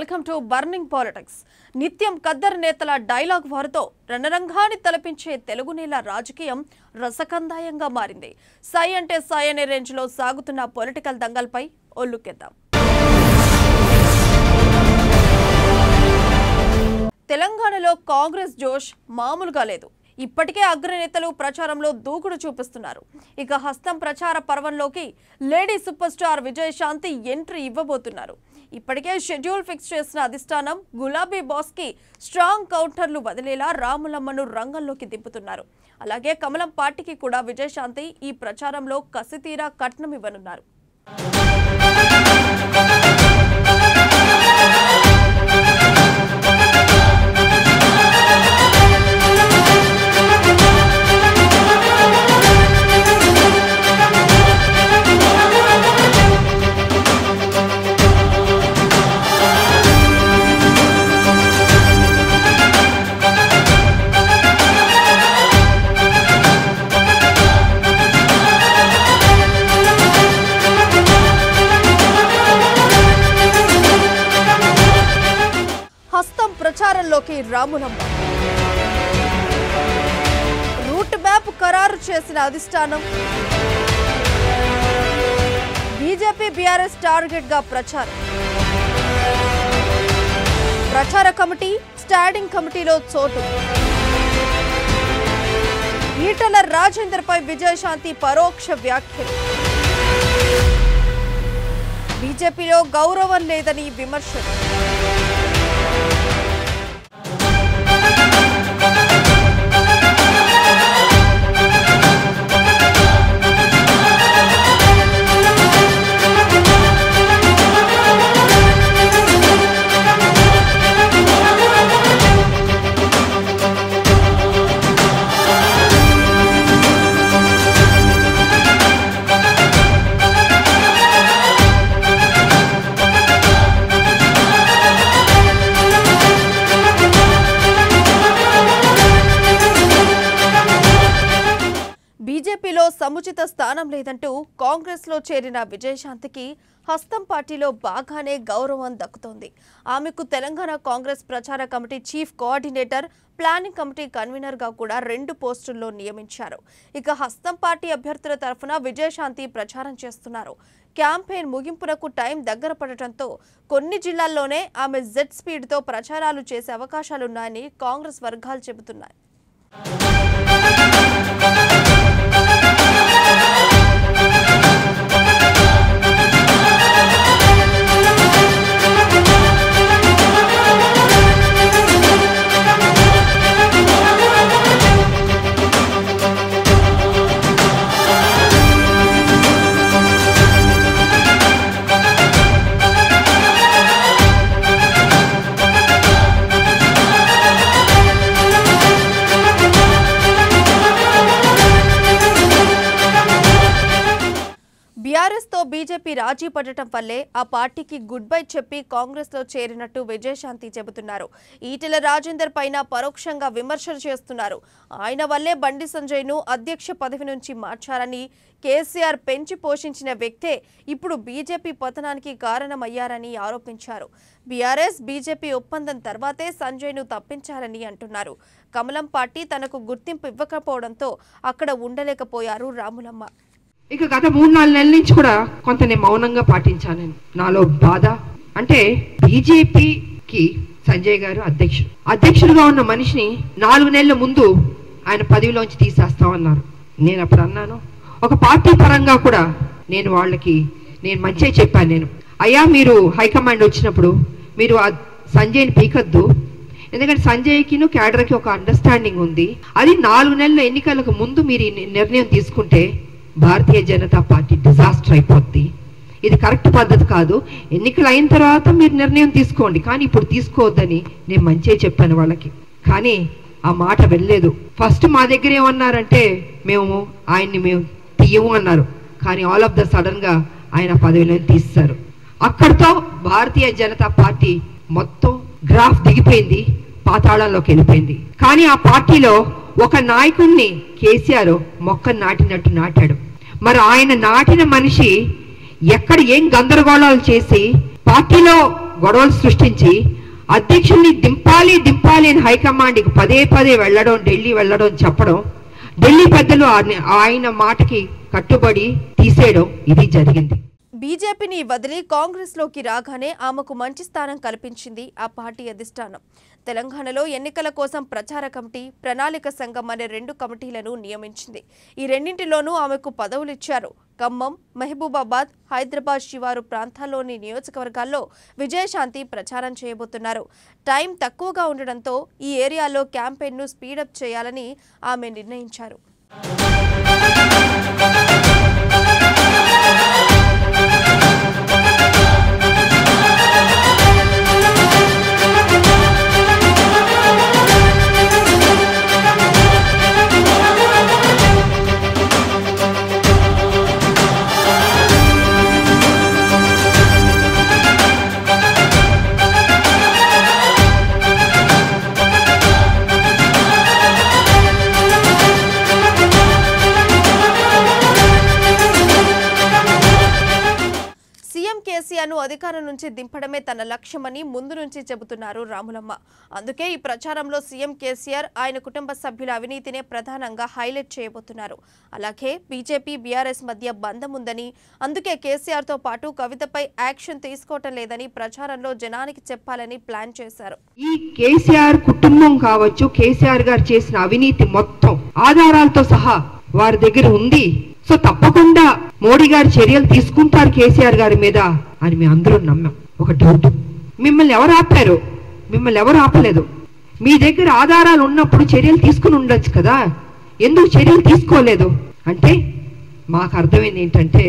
Welcome to burning politics నిత్యం కద్దరు నేతల dialogue వారితో రణరంగాన్ని తలపించే తెలుగు నేల రాజకీయం రసకందాయంగా మారింది సై అంటే సై అనే రేంజ్లో సాగుతున్న పొలిటికల్ దంగల్పై ఒల్లుకెద్దాం తెలంగాణలో కాంగ్రెస్ జోష్ మామూలుగా లేదు ఇప్పటికే అగ్రనేతలు ప్రచారంలో దూకుడు చూపిస్తున్నారు ఇక హస్తం ప్రచార పర్వంలోకి lady super star Vijayashanti entry ఇవ్వబోతున్నారు ఇప్పటికే షెడ్యూల్ ఫిక్స్ చేసిన అధిష్టానం గులాబీ బాస్ కి స్ట్రాంగ్ కౌంటర్లు వదిలేలా రాములమ్మను రంగంలోకి దింపుతున్నారు అలాగే కమలం పార్టీకి కూడా విజయశాంతి ఈ ప్రచారంలో కసితీరా కట్నం ఇవ్వనున్నారు హస్తం ప్రచారంలోకి రాములమ్మ రూట్ మ్యాప్ ఖరారు చేసిన అధిష్టానం బీజేపీ బీఆర్ఎస్ టార్గెట్ గా ప్రచారం ప్రచార కమిటీ స్టాండింగ్ కమిటీలో చోటు ఈటల రాజేందర్ పై విజయశాంతి పరోక్ష వ్యాఖ్యలు బీజేపీలో గౌరవం లేదని విమర్శలు బీజేపీలో సముచిత స్థానం లేదంటూ కాంగ్రెస్లో చేరిన విజయశాంతికి హస్తం పార్టీలో బాగానే గౌరవం దక్కుతోంది ఆమెకు తెలంగాణ కాంగ్రెస్ ప్రచార committee chief coordinator planning committee కన్వీనర్గా కూడా రెండు పోస్టుల్లో నియమించారు ఇక హస్తం పార్టీ అభ్యర్థుల తరఫున విజయశాంతి ప్రచారం చేస్తున్నారు క్యాంపెయిన్ ముగింపునకు టైం దగ్గర పడటంతో కొన్ని జిల్లాల్లోనే ఆమె జెట్ స్పీడ్తో ప్రచారాలు చేసే అవకాశాలున్నాయని కాంగ్రెస్ వర్గాలు చెబుతున్నాయి బీఆర్ఎస్ తో బీజేపీ రాజీ పడటం వల్లే ఆ పార్టీకి గుడ్ బై చెప్పి కాంగ్రెస్ లో చేరినట్టు విజయశాంతి చెబుతున్నారు ఈటెల రాజేందర్ పైన పరోక్షంగా విమర్శలు చేస్తున్నారు ఆయన వల్లే బండి సంజయ్ ను అధ్యక్ష పదవి నుంచి మార్చారని కేసీఆర్ పెంచి పోషించిన వ్యక్తే ఇప్పుడు బీజేపీ పతనానికి కారణమయ్యారని ఆరోపించారు బీఆర్ఎస్ బీజేపీ ఒప్పందం తర్వాతే సంజయ్ ను తప్పించారని అంటున్నారు కమలం పార్టీ తనకు గుర్తింపు ఇవ్వకపోవడంతో అక్కడ ఉండలేకపోయారు రాములమ్మ ఇక గత మూడు నాలుగు నెలల నుంచి కూడా కొంత నేను మౌనంగా పాటించాను నేను. నాలో బాధ అంటే బీజేపీకి సంజయ్ గారు అధ్యక్షుడు అధ్యక్షుడుగా ఉన్న మనిషిని నాలుగు నెలల ముందు ఆయన పదవిలోంచి తీసేస్తామన్నారు నేను అప్పుడు అన్నాను ఒక పార్టీ పరంగా కూడా నేను వాళ్ళకి నేను మంచిగా చెప్పాను నేను అయ్యా మీరు హైకమాండ్ వచ్చినప్పుడు మీరు ఆ సంజయ్ని పీకద్దు ఎందుకంటే సంజయ్కిను క్యాడర్కి ఒక అండర్స్టాండింగ్ ఉంది అది నాలుగు నెలల ఎన్నికలకు ముందు మీరు ఈ ని- నిర్ణయం తీసుకుంటే భారతీయ జనతా పార్టీ డిజాస్టర్ అయిపోద్ది ఇది కరెక్ట్ పద్ధతి కాదు ఎన్నికలు అయిన తర్వాత మీరు నిర్ణయం తీసుకోండి కానీ ఇప్పుడు తీసుకోవద్దని నేను మంచిగా చెప్పాను వాళ్ళకి కానీ ఆ మాట వెళ్ళలేదు ఫస్ట్ మా దగ్గర ఏమన్నారంటే మేము ఆయన్ని మేము తీయము అన్నారు కానీ ఆల్ ఆఫ్ ద సడన్ గా ఆయన పదవిలో తీస్తారు అక్కడితో భారతీయ జనతా పార్టీ మొత్తం గ్రాఫ్ దిగిపోయింది పాతాళంలోకి వెళ్ళిపోయింది కానీ ఆ పార్టీలో ఒక నాయకుణ్ణి కేసీఆర్ మొక్కను నాటినట్టు నాటాడు మరి ఆయన నాటిన మనిషి ఎక్కడ ఏం గందరగోళాలు చేసి పార్టీలో గొడవలు సృష్టించి అధ్యక్షుల్ని దింపాలి దింపాలి అని హైకమాండ్కి పదే పదే వెళ్ళడం ఢిల్లీ వెళ్ళడం చెప్పడం ఢిల్లీ పెద్దలు ఆయన- ఆయన మాటకి కట్టుబడి తీసేయడం ఇది జరిగింది బీజేపీని వదిలి కాంగ్రెస్లోకి రాగానే ఆమెకు మంచి స్థానం కల్పించింది ఆ పార్టీ అధిష్టానం తెలంగాణలో ఎన్నికల కోసం ప్రచార కమిటీ ప్రణాళిక సంఘం అనే రెండు కమిటీలను నియమించింది ఈ రెండింటిలోనూ ఆమెకు పదవులు ఇచ్చారు ఖమ్మం మహబూబాబాద్ హైదరాబాద్ శివారు ప్రాంతాల్లోని నియోజకవర్గాల్లో విజయశాంతి ప్రచారం చేయబోతున్నారు టైం తక్కువగా ఉండడంతో ఈ ఏరియాలో క్యాంపెయిన్ను స్పీడప్ చేయాలని ఆమె నిర్ణయించారు సీఎం కేసీఆర్ ను అధికారం నుంచి దింపడమే తన లక్ష్యమని ముందు నుంచి చెబుతున్నారు రాములమ్మ అందుకే ఈ ప్రచారంలో సీఎం కేసీఆర్ ఆయన కుటుంబ సభ్యుల అవినీతినే ప్రధానంగా హైలైట్ చేయబోతున్నారు అలాగే బీజేపీ బీఆర్ఎస్ మధ్య బంధం ఉందని అందుకే కేసీఆర్ తో పాటు కవితపై యాక్షన్ తీసుకోవటం లేదని ప్రచారంలో జనానికి చెప్పాలని ప్లాన్ చేశారు ఈ కేసీఆర్ కుటుంబం కావచ్చు కేసీఆర్ గారు చేసిన అవినీతి మొత్తం ఆధారాలతో సహా వారి దగ్గర ఉంది సో తప్పకుండా మోడీ గారు చర్యలు తీసుకుంటారు కేసీఆర్ గారి మీద అని మేము అందరూ నమ్మాం ఒక డౌట్ మిమ్మల్ని ఎవరు ఆపారు మిమ్మల్ని ఎవరు ఆపలేదు మీ దగ్గర ఆధారాలు ఉన్నప్పుడు చర్యలు తీసుకుని ఉండొచ్చు కదా ఎందుకు చర్యలు తీసుకోలేదు అంటే మాకు అర్థమైంది ఏంటంటే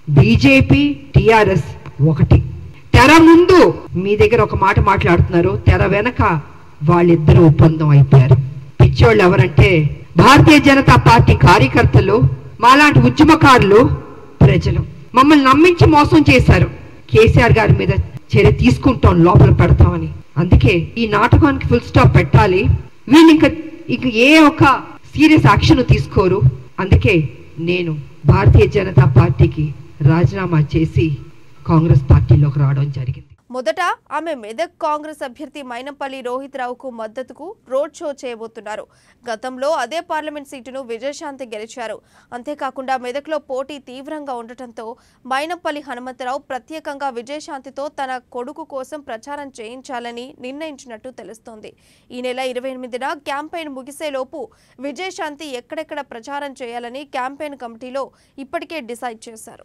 బీజేపీ టిఆర్ఎస్ ఒకటి తెర ముందు మీ దగ్గర ఒక మాట మాట్లాడుతున్నారు తెర వెనక వాళ్ళిద్దరూ ఒప్పందం అయిపోయారు పిచ్చోళ్ళు ఎవరంటే భారతీయ జనతా పార్టీ కార్యకర్తలు మాలాంటి ఉద్యమకారులు ప్రజలు మమ్మల్ని నమ్మించి మోసం చేశారు కేసీఆర్ గారి మీద చర్య తీసుకుంటాం లోపల పెడతామని అందుకే ఈ నాటకానికి ఫుల్ స్టాప్ పెట్టాలి వీళ్ళు ఇంకా ఇక ఏ ఒక సీరియస్ యాక్షన్ తీసుకోరు అందుకే నేను భారతీయ జనతా పార్టీకి రాజీనామా చేసి కాంగ్రెస్ పార్టీలోకి రావడం జరిగింది మొదట ఆమె మెదక్ కాంగ్రెస్ అభ్యర్థి మైనంపల్లి రోహిత్ రావుకు మద్దతుకు రోడ్ షో చేయబోతున్నారు గతంలో అదే పార్లమెంట్ సీటును విజయశాంతి గెలిచారు అంతేకాకుండా మెదక్లో పోటీ తీవ్రంగా ఉండటంతో మైనంపల్లి హనుమంతరావు ప్రత్యేకంగా విజయశాంతితో తన కొడుకు కోసం ప్రచారం చేయించాలని నిర్ణయించినట్టు తెలుస్తోంది ఈ నెల ఇరవై ఎనిమిదిన క్యాంపెయిన్ ముగిసేలోపు విజయశాంతి ఎక్కడెక్కడ ప్రచారం చేయాలని క్యాంపెయిన్ కమిటీలో ఇప్పటికే డిసైడ్ చేశారు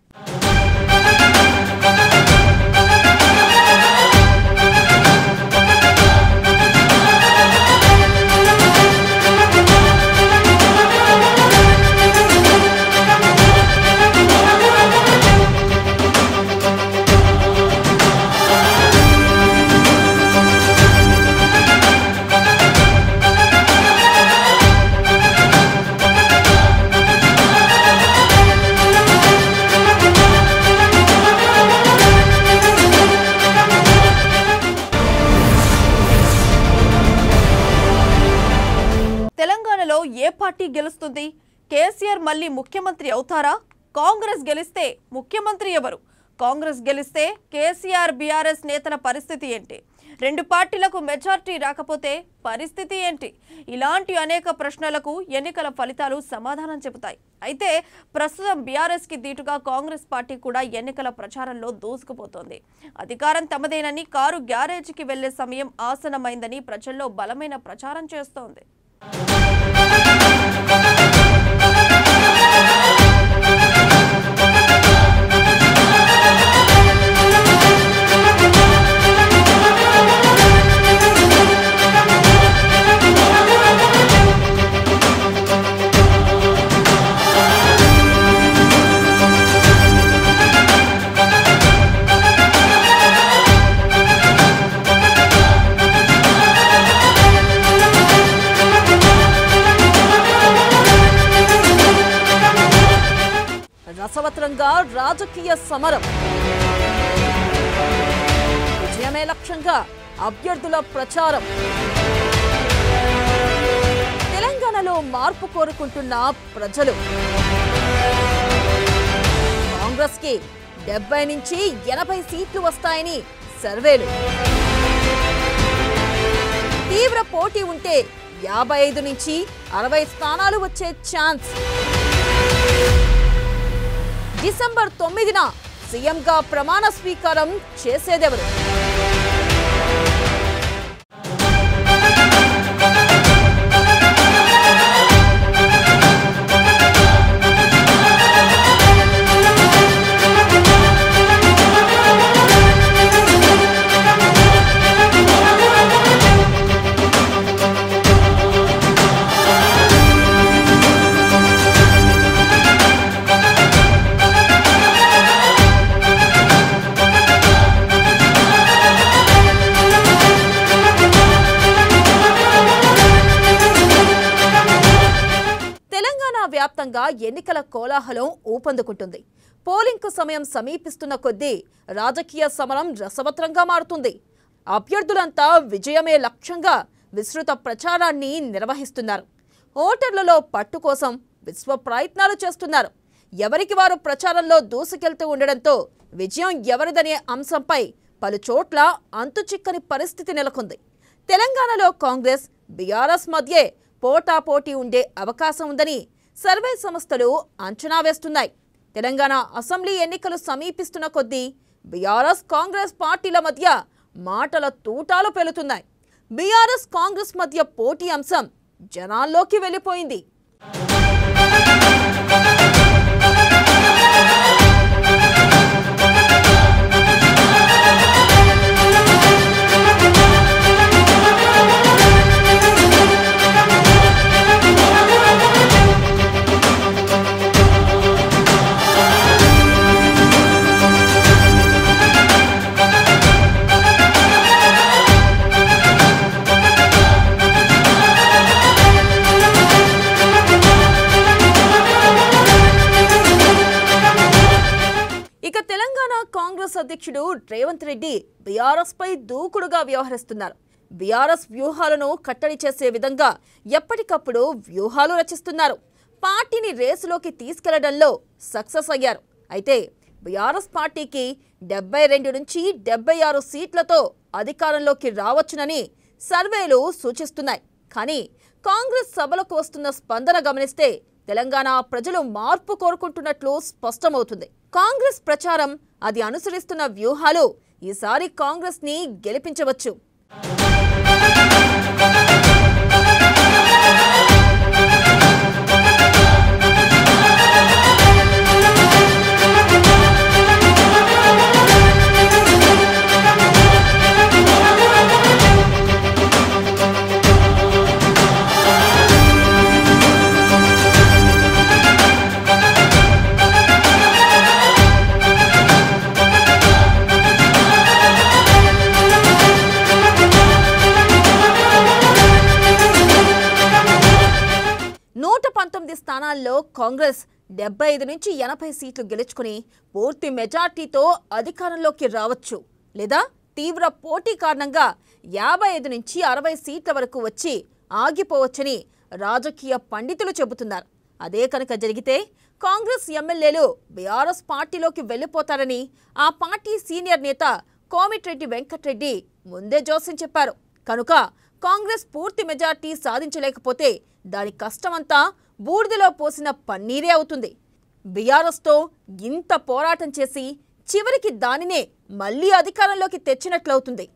తెలంగాణలో ఏ పార్టీ గెలుస్తుంది కేసీఆర్ మళ్ళీ ముఖ్యమంత్రి అవుతారా కాంగ్రెస్ గెలిస్తే ముఖ్యమంత్రి ఎవరు కాంగ్రెస్ గెలిస్తే కేసీఆర్ బీఆర్ఎస్ నేతల పరిస్థితి ఏంటి రెండు పార్టీలకు మెజార్టీ రాకపోతే పరిస్థితి ఏంటి ఇలాంటి అనేక ప్రశ్నలకు ఎన్నికల ఫలితాలు సమాధానం చెబుతాయి అయితే ప్రస్తుతం బీఆర్ఎస్ కి దీటుగా కాంగ్రెస్ పార్టీ కూడా ఎన్నికల ప్రచారంలో దూసుకుపోతోంది అధికారం తమదేనని కారు గ్యారేజీకి వెళ్లే సమయం ఆసనమైందని ప్రజల్లో బలమైన ప్రచారం చేస్తోంది రసవత్రంగా రాజకీయ సమరం విజయమే లక్ష్యంగా అభ్యర్థుల ప్రచారం తెలంగాణలో మార్పు కోరుకుంటున్న ప్రజలు కాంగ్రెస్ కి డెబ్బై నుంచి ఎనభై సీట్లు వస్తాయని సర్వేలు తీవ్ర పోటీ ఉంటే యాభై ఐదు నుంచి అరవై స్థానాలు వచ్చే ఛాన్స్ డిసెంబర్ తొమ్మిదిన సీఎంగా ప్రమాణ స్వీకారం చేసేదెవరు తెలంగాణ వ్యాప్తంగా ఎన్నికల కోలాహలం ఊపందుకుంటుంది పోలింగ్కు సమయం సమీపిస్తున్న కొద్దీ రాజకీయ సమరం రసవత్రంగా మారుతుంది అభ్యర్థులంతా విజయమే లక్ష్యంగా విస్తృత ప్రచారాన్ని నిర్వహిస్తున్నారు ఓటర్లలో పట్టు కోసం విశ్వ ప్రయత్నాలు చేస్తున్నారు ఎవరికి వారు ప్రచారంలో దూసుకెళ్తూ ఉండడంతో విజయం ఎవరిదనే అంశంపై పలు చోట్ల అంతుచిక్కని పరిస్థితి నెలకొంది తెలంగాణలో కాంగ్రెస్ బీఆర్ఎస్ మధ్యే పోటాపోటీ ఉండే అవకాశం ఉందని సర్వే సంస్థలు అంచనా వేస్తున్నాయి తెలంగాణ అసెంబ్లీ ఎన్నికలు సమీపిస్తున్న కొద్దీ బీఆర్ఎస్ కాంగ్రెస్ పార్టీల మధ్య మాటల తూటాలు పెలుతున్నాయి బీఆర్ఎస్ కాంగ్రెస్ మధ్య పోటీ అంశం జనాల్లోకి వెళ్ళిపోయింది ఇక తెలంగాణ కాంగ్రెస్ అధ్యక్షుడు రేవంత్ రెడ్డి బీఆర్ఎస్ పై దూకుడుగా వ్యవహరిస్తున్నారు బీఆర్ఎస్ వ్యూహాలను కట్టడి చేసే విధంగా ఎప్పటికప్పుడు వ్యూహాలు రచిస్తున్నారు పార్టీని రేసులోకి తీసుకెళ్లడంలో సక్సెస్ అయ్యారు అయితే బీఆర్ఎస్ పార్టీకి డెబ్బై రెండు నుంచి డెబ్బై ఆరు సీట్లతో అధికారంలోకి రావచ్చునని సర్వేలు సూచిస్తున్నాయి కానీ కాంగ్రెస్ సభలకు వస్తున్న స్పందన గమనిస్తే తెలంగాణ ప్రజలు మార్పు కోరుకుంటున్నట్లు స్పష్టమవుతుంది కాంగ్రెస్ ప్రచారం అది అనుసరిస్తున్న వ్యూహాలు ఈసారి కాంగ్రెస్ ని గెలిపించవచ్చు నూట పంతొమ్మిది స్థానాల్లో కాంగ్రెస్ డెబ్బై ఐదు నుంచి ఎనభై సీట్లు గెలుచుకుని పూర్తి మెజార్టీతో అధికారంలోకి రావచ్చు లేదా తీవ్ర పోటీ కారణంగా యాభై ఐదు నుంచి అరవై సీట్ల వరకు వచ్చి ఆగిపోవచ్చని రాజకీయ పండితులు చెబుతున్నారు అదే కనుక జరిగితే కాంగ్రెస్ ఎమ్మెల్యేలు బీఆర్ఎస్ పార్టీలోకి వెళ్లిపోతారని ఆ పార్టీ సీనియర్ నేత కోమిటిరెడ్డి వెంకట్రెడ్డి ముందే జోస్యం చెప్పారు కనుక కాంగ్రెస్ పూర్తి మెజార్టీ సాధించలేకపోతే దాని కష్టమంతా బూడిదలో పోసిన పన్నీరే అవుతుంది బీఆర్ఎస్తో ఇంత పోరాటం చేసి చివరికి దానినే మళ్లీ అధికారంలోకి తెచ్చినట్లవుతుంది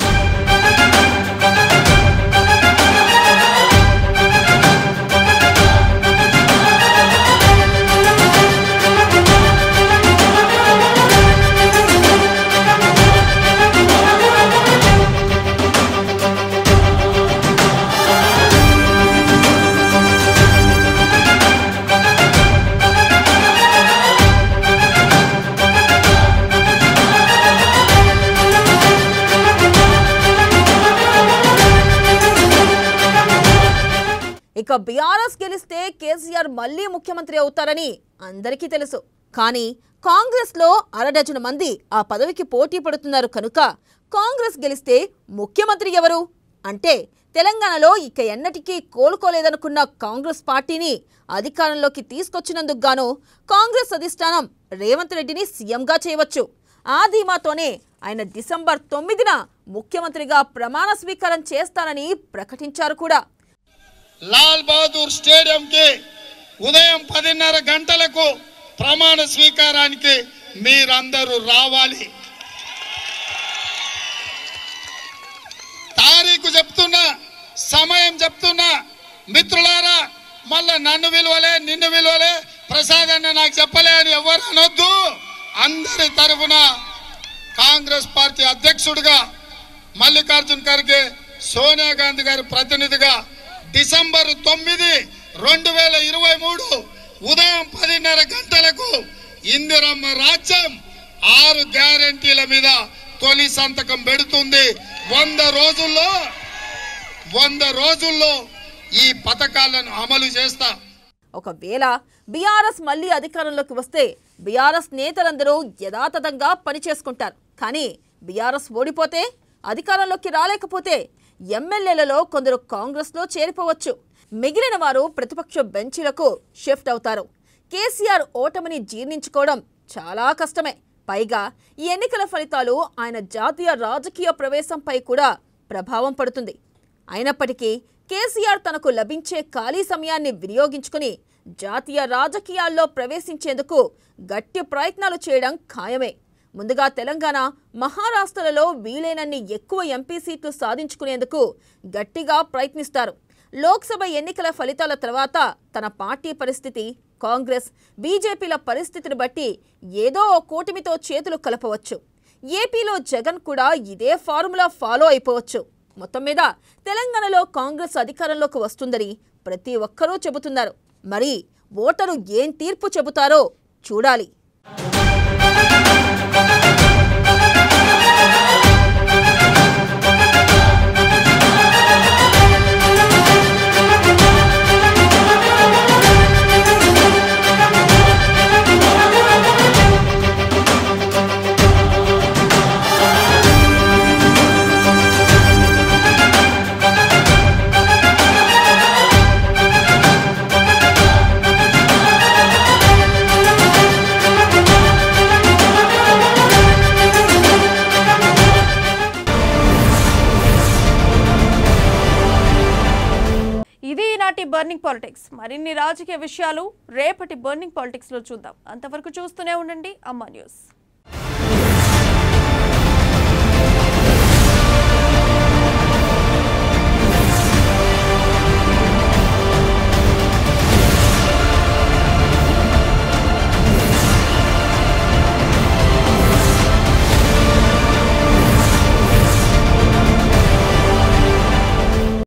ఇక బీఆర్ఎస్ గెలిస్తే కేసీఆర్ మళ్లీ ముఖ్యమంత్రి అవుతారని అందరికీ తెలుసు కానీ కాంగ్రెస్ లో అరడజను మంది ఆ పదవికి పోటీ పడుతున్నారు కనుక కాంగ్రెస్ గెలిస్తే ముఖ్యమంత్రి ఎవరు అంటే తెలంగాణలో ఇక ఎన్నటికీ కోలుకోలేదనుకున్న కాంగ్రెస్ పార్టీని అధికారంలోకి తీసుకొచ్చినందుకు గాను కాంగ్రెస్ అధిష్టానం రేవంత్ రెడ్డిని సీఎంగా చేయవచ్చు ఆ ధీమాతోనే ఆయన డిసెంబర్ తొమ్మిదిన ముఖ్యమంత్రిగా ప్రమాణ స్వీకారం చేస్తానని ప్రకటించారు కూడా లాల్ బహదూర్ స్టేడియంకి ఉదయం పదిన్నర గంటలకు ప్రమాణ స్వీకారానికి మీరందరూ రావాలి తారీఖు చెప్తున్నా సమయం చెప్తున్నా మిత్రులారా మళ్ళా నన్ను విలువలే నిన్ను విలువలే ప్రసాద్ అన్న నాకు చెప్పలే అని ఎవరు అనొద్దు అందరి తరఫున కాంగ్రెస్ పార్టీ అధ్యక్షుడిగా మల్లికార్జున్ ఖర్గే సోనియా గాంధీ గారి ప్రతినిధిగా డిసెంబర్ తొమ్మిది రెండు వేల ఇరవై మూడు ఉదయం పదిన్నర గంటలకు ఇందిరమ్మ రాజ్యం ఆరు గ్యారంటీల మీద తొలి సంతకం పెడుతుంది వంద రోజుల్లో వంద రోజుల్లో ఈ పథకాలను అమలు చేస్తా ఒకవేళ బీఆర్ఎస్ మళ్ళీ అధికారంలోకి వస్తే బీఆర్ఎస్ నేతలందరూ యథాతథంగా పనిచేసుకుంటారు కానీ బీఆర్ఎస్ ఓడిపోతే అధికారంలోకి రాలేకపోతే ఎమ్మెల్యేలలో కొందరు కాంగ్రెస్లో చేరిపోవచ్చు మిగిలిన వారు ప్రతిపక్ష బెంచీలకు షిఫ్ట్ అవుతారు కేసీఆర్ ఓటమిని జీర్ణించుకోవడం చాలా కష్టమే పైగా ఈ ఎన్నికల ఫలితాలు ఆయన జాతీయ రాజకీయ ప్రవేశంపై కూడా ప్రభావం పడుతుంది అయినప్పటికీ కేసీఆర్ తనకు లభించే ఖాళీ సమయాన్ని వినియోగించుకుని జాతీయ రాజకీయాల్లో ప్రవేశించేందుకు గట్టి ప్రయత్నాలు చేయడం ఖాయమే ముందుగా తెలంగాణ మహారాష్ట్రలలో వీలైనన్ని ఎక్కువ ఎంపీ సీట్లు సాధించుకునేందుకు గట్టిగా ప్రయత్నిస్తారు లోక్సభ ఎన్నికల ఫలితాల తర్వాత తన పార్టీ పరిస్థితి కాంగ్రెస్ బీజేపీల పరిస్థితిని బట్టి ఏదో ఓ కూటమితో చేతులు కలపవచ్చు ఏపీలో జగన్ కూడా ఇదే ఫార్ములా ఫాలో అయిపోవచ్చు మొత్తం మీద తెలంగాణలో కాంగ్రెస్ అధికారంలోకి వస్తుందని ప్రతి ఒక్కరూ చెబుతున్నారు మరి ఓటరు ఏం తీర్పు చెబుతారో చూడాలి ఇది ఈనాటి బర్నింగ్ పాలిటిక్స్ మరిన్ని రాజకీయ విషయాలు రేపటి బర్నింగ్ పాలిటిక్స్ లో చూద్దాం అంతవరకు చూస్తూనే ఉండండి అమ్మా న్యూస్